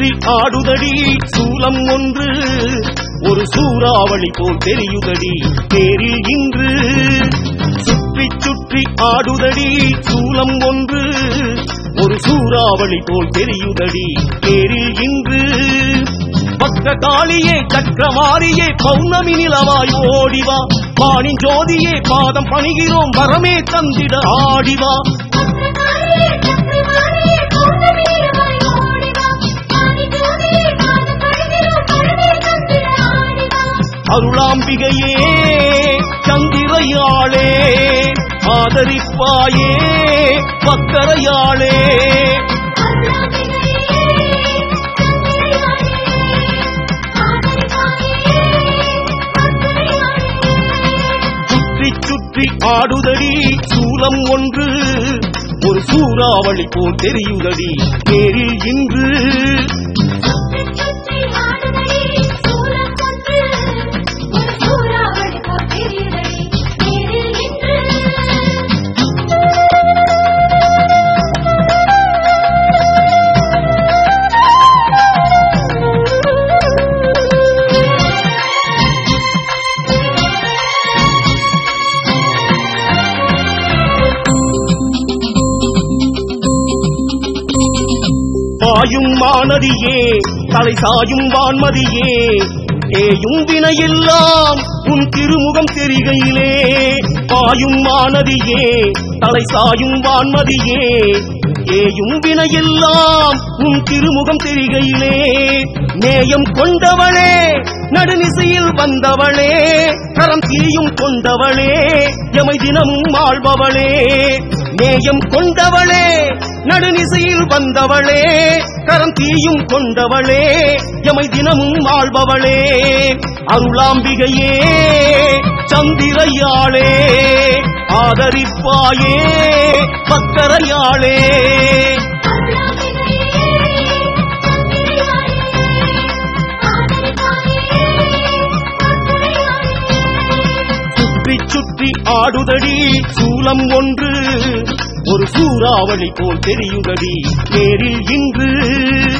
சுற்றி ஆடுதடி சூலம் ஒன்று ஒரு சூறாவளி போல் தெரியுதடி தேரில் இன்று சுற்றி சுற்றி ஆடுதடி சூலம் ஒன்று ஒரு சூறாவளி போல் தெரியுதடி தேரில் இன்று பக்த காளியே சக்கரமாரியே பௌர்ணமி நிலவாய் ஓடிவா பாணின் ஜோதியே பாதம் பணிகிறோம் வரமே தந்திட ஆடிவா சக்கரமாரியே சக்கரமாரியே பௌர்ணமி நிலவாய் ஓடிவா ஆதி ஜோதியே பாதம் பணிகிறோம் பரமே தந்திர ஆடிவா அருளாம்பிகையே சந்திரையாளே ஆதரிப்பாயே பக்கரையாளே சுற்றி சுற்றி ஆடுதடி சூலம் ஒன்று ஒரு சூறாவளி போல் தெரியுதடி நேரில் இன்று பாயும் மானதியே தலை சாயும் வான்மதியே ஏயும் வினையெல்லாம் உன் திருமுகம் தெரிகையிலே பாயும் மானதியே தலை சாயும் வான்மதியே ஏயும் வினையெல்லாம் உன் திருமுகம் தெரிகையிலே நேயம் கொண்டவளே நடுநிசையில் வந்தவளே கரம் தீயும் கொண்டவளே எமை தினமும் ஆள்பவளே நேயம் கொண்டவளே நடுநிசையில் வந்தவளே கரம் தீயும் கொண்டவளே எமை தினமும் ஆள்பவளே அருளாம்பிகையே சந்திரையாளே ஆதரிப்பாயே பக்கரையாளே சுற்றி சுற்றி ஆடுதடி சூலம் ஒன்று ஒரு சூறாவளி போல் தெரியுதடி நேரில் இன்று